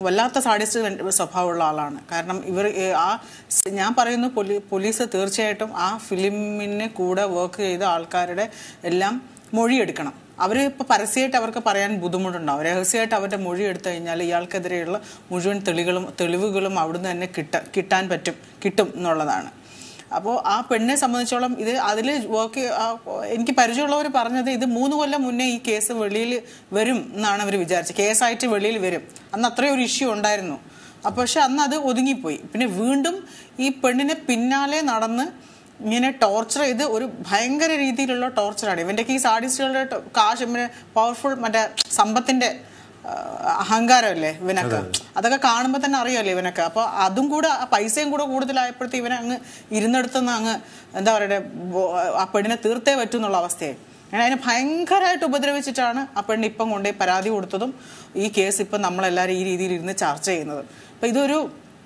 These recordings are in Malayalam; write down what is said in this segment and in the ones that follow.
വല്ലാത്ത സാഡിസ്റ്റ് സ്വഭാവമുള്ള ആളാണ് കാരണം ഇവർ ഏ, ആ സ് ഞാൻ പറയുന്നു പോലീ- പോലീസ് തീർച്ചയായിട്ടും ആ ഫിലിമിന് കൂടെ വർക്ക് ചെയ്ത ആൾക്കാരുടെ എല്ലാം മൊഴിയെടുക്കണം അവർ ഇപ്പോൾ പരസ്യമായിട്ട് അവർക്ക് പറയാൻ ബുദ്ധിമുട്ടുണ്ടാവും രഹസ്യമായിട്ട് അവരുടെ മൊഴി എടുത്തു കഴിഞ്ഞാൽ ഇയാൾക്കെതിരെയുള്ള മുഴുവൻ തെളികളും തെളിവുകളും അവിടുന്ന് തന്നെ കിട്ട കിട്ടാൻ പറ്റും കിട്ടും എന്നുള്ളതാണ് അപ്പോൾ ആ പെണ്ണിനെ സംബന്ധിച്ചോളം ഇത് അതിൽ വർക്ക് എനിക്ക് പരിചയമുള്ളവർ പറഞ്ഞത് ഇത് മൂന്ന് കൊല്ലം മുന്നേ ഈ കേസ് വെളിയിൽ വരും എന്നാണ് അവർ വിചാരിച്ചത് കേസായിട്ട് വെളിയിൽ വരും അന്ന് അത്രയും ഒരു ഇഷ്യൂ ഉണ്ടായിരുന്നു അപ്പോൾ പക്ഷെ അന്ന് അത് ഒതുങ്ങിപ്പോയി പിന്നെ വീണ്ടും ഈ പെണ്ണിനെ പിന്നാലെ നടന്ന് ഇങ്ങനെ ടോർച്ചർ ചെയ്ത് ഒരു ഭയങ്കര രീതിയിലുള്ള ടോർച്ചറാണ് ഇവൻ്റെയൊക്കെ ഈ സാഡിസ്റ്റുകളുടെ ട- കാശ് ഇവന് പവർഫുൾ മറ്റേ സമ്പത്തിന്റെ ആ, അഹങ്കാരമല്ലേ ഇവനൊക്കെ അതൊക്കെ കാണുമ്പോൾ തന്നെ അറിയാമല്ലോ ഇവനൊക്കെ അപ്പോൾ അതും കൂടെ ആ പൈസയും കൂടെ കൂടുതലായപ്പോഴത്തെ ഇവനെ അങ്ങ് ഇരുന്നെടുത്തുനിന്ന് അങ്ങ് എന്താ പറയുക ആ പെണ്ണിനെ തീർത്തേ പറ്റൂ എന്നുള്ള അവസ്ഥയായി അങ്ങനെ അതിനെ ഭയങ്കരമായിട്ട് ഉപദ്രവിച്ചിട്ടാണ് ആ പെണ്ണ് ഇപ്പം കൊണ്ടുപോയി പരാതി കൊടുത്തതും ഈ കേസ് ഇപ്പം നമ്മളെല്ലാവരും ഈ രീതിയിൽ ഇരുന്ന് ചർച്ച ചെയ്യുന്നത് അപ്പം ഇതൊരു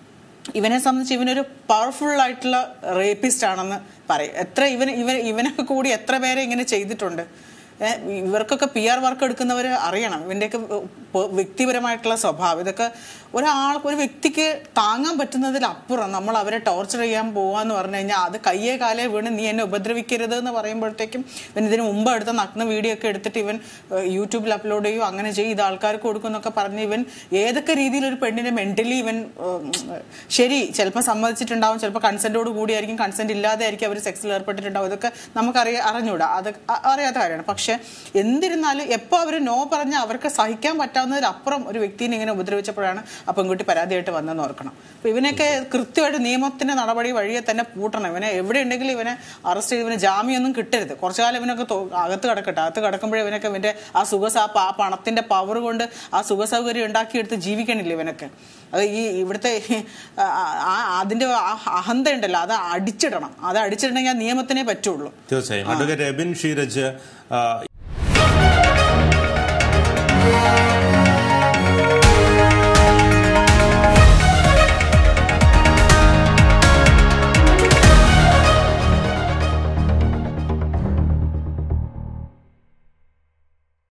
ഇവനെ സംബന്ധിച്ച് ഇവനൊരു പവർഫുൾ ആയിട്ടുള്ള റേപ്പിസ്റ്റ് ആണെന്ന് പറയും എത്ര ഇവൻ ഇവൻ ഇവനൊക്കെ കൂടി എത്ര പേരെ ഇങ്ങനെ ചെയ്തിട്ടുണ്ട് ഏ, ഇവർക്കൊക്കെ പി ആർ വർക്ക് എടുക്കുന്നവർ അറിയണം ഇവൻ്റെയൊക്കെ പ- വ്യക്തിപരമായിട്ടുള്ള സ്വഭാവം ഇതൊക്കെ ഒരാൾക്ക് ഒരു വ്യക്തിക്ക് താങ്ങാൻ പറ്റുന്നതിലപ്പുറം നമ്മൾ അവരെ ടോർച്ചർ ചെയ്യാൻ പോവാന്ന് പറഞ്ഞു കഴിഞ്ഞാൽ അത് കയ്യേ കാലേ വീണ് നീ എന്നെ ഉപദ്രവിക്കരുത് എന്ന് പറയുമ്പോഴത്തേക്കും ഇവൻ ഇതിന് മുമ്പ് എടുത്ത നഗ്ന വീഡിയോ ഒക്കെ എടുത്തിട്ട് ഇവൻ ഏഹ്, യൂട്യൂബിൽ അപ്ലോഡ് ചെയ്യും അങ്ങനെ ചെയ്യും ഇത് ആൾക്കാർക്ക് കൊടുക്കും എന്നൊക്കെ പറഞ്ഞ് ഇവൻ ഏതൊക്കെ രീതിയിൽ ഒരു പെണ്ണിനെ മെന്റലി ഇവൻ ഏഹ്, ശരി ചിലപ്പോൾ സമ്മതിച്ചിട്ടുണ്ടാവും ചിലപ്പോൾ കൺസെന്റോട് കൂടിയായിരിക്കും കൺസെന്റ് ഇല്ലാതെ ആയിരിക്കും അവർ സെക്സിൽ ഏർപ്പെട്ടിട്ടുണ്ടാവും ഇതൊക്കെ നമുക്കറിയ അറിഞ്ഞൂടാ അത് അ- അറിയാത്ത കാര്യമാണ് പക്ഷെ എന്നിരുന്നാലും എപ്പോൾ അവർ നോ പറഞ്ഞ് അവർക്ക് സഹിക്കാൻ പറ്റാവുന്നതിലപ്പുറം ഒരു വ്യക്തിനെ ഇങ്ങനെ ഉപദ്രവിച്ചപ്പോഴാണ് ആ പെൺകുട്ടി പരാതിയായിട്ട് വന്നെന്ന് ഓർക്കണം അപ്പൊ ഇവനൊക്കെ കൃത്യമായിട്ട് നിയമത്തിന്റെ നടപടി വഴിയെ തന്നെ പൂട്ടണം ഇവനെ എവിടെ ഉണ്ടെങ്കിലും ഇവനെ അറസ്റ്റ് ചെയ്ത് ഇവന് ജാമ്യമൊന്നും കിട്ടരുത് കുറച്ചു കാലം ഇവനൊക്കെ തൊ- അകത്ത് കിടക്കട്ടെ അകത്ത് കിടക്കുമ്പോഴേ ഇവനൊക്കെ ഇവന്റെ ആ സുഖ ആ പണത്തിന്റെ പവർ കൊണ്ട് ആ സുഖ സൗകര്യം ഉണ്ടാക്കിയെടുത്ത് ജീവിക്കണില്ല ഇവനൊക്കെ അത് ഈ ഇവിടുത്തെ ആ, ആ, അതിന്റെ ആ അഹന്ത ഉണ്ടല്ലോ അത് അടിച്ചിടണം അത് അടിച്ചിടണമെങ്കിൽ ആ നിയമത്തിനേ പറ്റുള്ളൂ തീർച്ചയായും അഡ്വക്കേറ്റ് എബിൻ ഷീരജ് ആ,